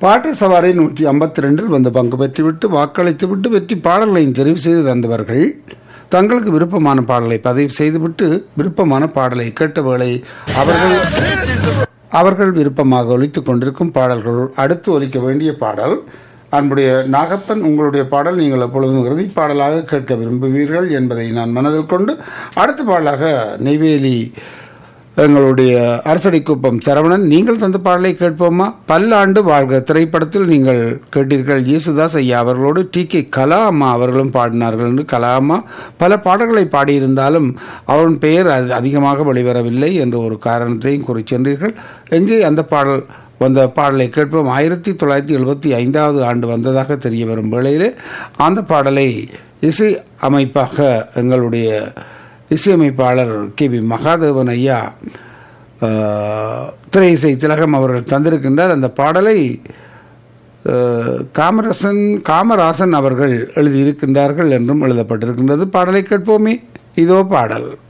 பாட்டு சவாரி நூற்றி ஐம்பத்தி ரெண்டில் வந்து பங்கு பெற்றுவிட்டு வாக்களித்து விட்டு வெற்றி பாடல்களையும் தெரிவு செய்து தந்தவர்கள் தங்களுக்கு விருப்பமான பாடலை பதிவு செய்துவிட்டு விருப்பமான பாடலை கேட்ட வேளை அவர்கள் அவர்கள் விருப்பமாக ஒலித்துக் கொண்டிருக்கும் பாடல்கள் அடுத்து ஒலிக்க வேண்டிய பாடல் அன்புடைய நாகப்பன் உங்களுடைய பாடல் நீங்கள் எப்பொழுதும் இறுதி பாடலாக கேட்க விரும்புவீர்கள் என்பதை நான் மனதில் கொண்டு அடுத்த பாடலாக நெய்வேலி எங்களுடைய அரசடிக்குப்பம் சரவணன் நீங்கள் தந்த பாடலை கேட்போமா பல்லாண்டு வாழ்க திரைப்படத்தில் நீங்கள் கேட்டீர்கள் இயேசுதாஸ் ஐயா அவர்களோடு டி கே கலா அம்மா அவர்களும் பாடினார்கள் என்று கலா அம்மா பல பாடல்களை பாடியிருந்தாலும் அவரின் பெயர் அது அதிகமாக வெளிவரவில்லை என்ற ஒரு காரணத்தையும் கூறி சென்றீர்கள் எங்கே அந்த பாடல் வந்த பாடலை கேட்போம் ஆயிரத்தி தொள்ளாயிரத்தி எழுபத்தி ஐந்தாவது ஆண்டு வந்ததாக தெரிய வரும் வேளையிலே அந்த பாடலை இசை அமைப்பாக எங்களுடைய இசையமைப்பாளர் கே வி மகாதேவன் ஐயா ஆஹ், திரை இசை திலகம் அவர்கள் தந்திருக்கின்றார் அந்த பாடலை ஆஹ், காமராசன் காமராசன் அவர்கள் எழுதியிருக்கின்றார்கள் என்றும் எழுதப்பட்டிருக்கின்றது பாடலை கேட்போமே இதோ பாடல்